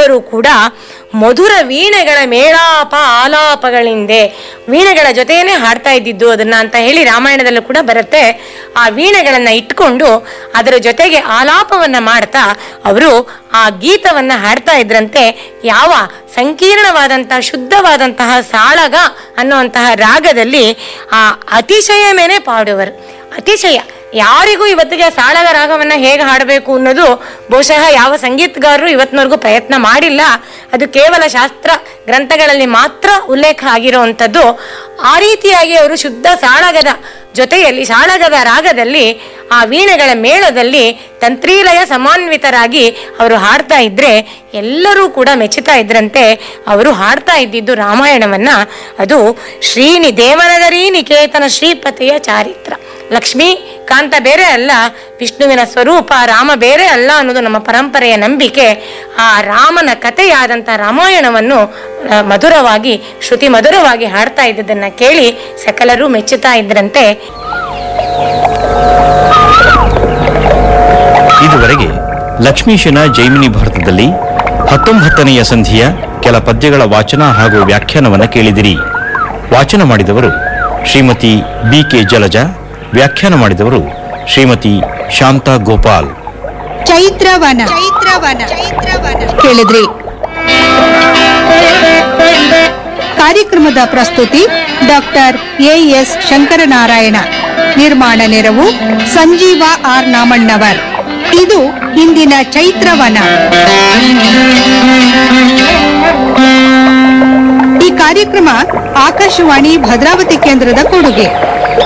ಎಲ್ಲರೂ ಕೂಡ ಮಧುರ ವೀಣೆಗಳ ಮೇಳಾಪ ಆಲಾಪಗಳಿಂದೆ ವೀಣೆಗಳ ಜೊತೆಗೇನೆ ಹಾಡ್ತಾ ಇದ್ದಿದ್ದು ಅದನ್ನ ಅಂತ ಹೇಳಿ ರಾಮಾಯಣದಲ್ಲೂ ಕೂಡ ಬರುತ್ತೆ ಆ ವೀಣೆಗಳನ್ನ ಇಟ್ಕೊಂಡು ಅದರ ಜೊತೆಗೆ ಆಲಾಪವನ್ನ ಮಾಡ್ತಾ ಅವರು ಆ ಗೀತವನ್ನ ಹಾಡ್ತಾ ಇದ್ರಂತೆ ಯಾವ ಸಂಕೀರ್ಣವಾದಂತಹ ಶುದ್ಧವಾದಂತಹ ಸಾಳಗ ಅನ್ನುವಂತಹ ರಾಗದಲ್ಲಿ ಆ ಅತಿಶಯ ಮೇಲೆ ಪಾಡುವರು ಅತಿಶಯ ಯಾರಿಗೂ ಇವತ್ತಿಗೆ ಸಾಳಗ ರಾಗವನ್ನ ಹೇಗೆ ಹಾಡಬೇಕು ಅನ್ನೋದು ಬಹುಶಃ ಯಾವ ಸಂಗೀತಗಾರರು ಇವತ್ತಿನವರೆಗೂ ಪ್ರಯತ್ನ ಮಾಡಿಲ್ಲ ಅದು ಕೇವಲ ಶಾಸ್ತ್ರ ಗ್ರಂಥಗಳಲ್ಲಿ ಮಾತ್ರ ಉಲ್ಲೇಖ ಆಗಿರುವಂಥದ್ದು ಆ ರೀತಿಯಾಗಿ ಅವರು ಶುದ್ಧ ಸಾಳಗದ ಜೊತೆಯಲ್ಲಿ ಸಾಳಗದ ರಾಗದಲ್ಲಿ ಆ ವೀಣೆಗಳ ಮೇಳದಲ್ಲಿ ತಂತ್ರೀಲಯ ಸಮಾನ್ವಿತರಾಗಿ ಅವರು ಹಾಡ್ತಾ ಇದ್ರೆ ಎಲ್ಲರೂ ಕೂಡ ಮೆಚ್ಚುತ್ತಾ ಇದ್ರಂತೆ ಅವರು ಹಾಡ್ತಾ ಇದ್ದಿದ್ದು ರಾಮಾಯಣವನ್ನ ಅದು ಶ್ರೀನಿ ದೇವನಗರಿ ನಿಕೇತನ ಶ್ರೀಪತಿಯ ಚಾರಿತ್ರ ಲಕ್ಷ್ಮೀ ಕಾಂತ ಬೇರೆ ಅಲ್ಲ ವಿಷ್ಣುವಿನ ಸ್ವರೂಪ ರಾಮ ಬೇರೆ ಅಲ್ಲ ಅನ್ನೋದು ನಮ್ಮ ಪರಂಪರೆಯ ನಂಬಿಕೆ ಆ ರಾಮನ ಕಥೆಯಾದಂಥ ರಾಮಾಯಣವನ್ನು ಆ, ಮಧುರವಾಗಿ ಶ್ರುತಿ ಮಧುರವಾಗಿ ಹಾಡ್ತಾ ಇದ್ದದನ್ನ ಕೇಳಿ ಸಕಲರು ಮೆಚ್ಚುತ್ತಾ ಇದ್ರಂತೆ ಇದುವರೆಗೆ ಲಕ್ಷ್ಮೀಶನ ಜೈಮಿನಿ ಭಾರತದಲ್ಲಿ ಹತ್ತೊಂಬತ್ತನೆಯ ಸಂಧಿಯ ಕೆಲ ಪದ್ಯಗಳ ವಾಚನ ಹಾಗೂ ವ್ಯಾಖ್ಯಾನವನ್ನು ಕೇಳಿದಿರಿ ವಾಚನ ಮಾಡಿದವರು ಶ್ರೀಮತಿ ಬಿ ಕೆ ಜಲಜ ವ್ಯಾಖ್ಯಾನ ಮಾಡಿದವರು ಶ್ರೀಮತಿ ಶಾಂತಾ ಗೋಪಾಲ್ ಚೈತ್ರವನ ಚೈತ್ರವನ ಕೇಳಿದ್ರಿ ಕಾರ್ಯಕ್ರಮದ ಪ್ರಸ್ತುತಿ ಡಾಕ್ಟರ್ ಎ ಎಸ್ ಶಂಕರನಾರಾಯಣ ನಿರ್ಮಾಣ ನೆರವು ಸಂಜೀವ ಆರ್ ನಾಮಣ್ಣವರ್ ಇದು ಇಂದಿನ ಚೈತ್ರವನ ಈ ಕಾರ್ಯಕ್ರಮ ಆಕಾಶವಾಣಿ ಭದ್ರಾವತಿ ಕೇಂದ್ರದ ಕೊಡುಗೆ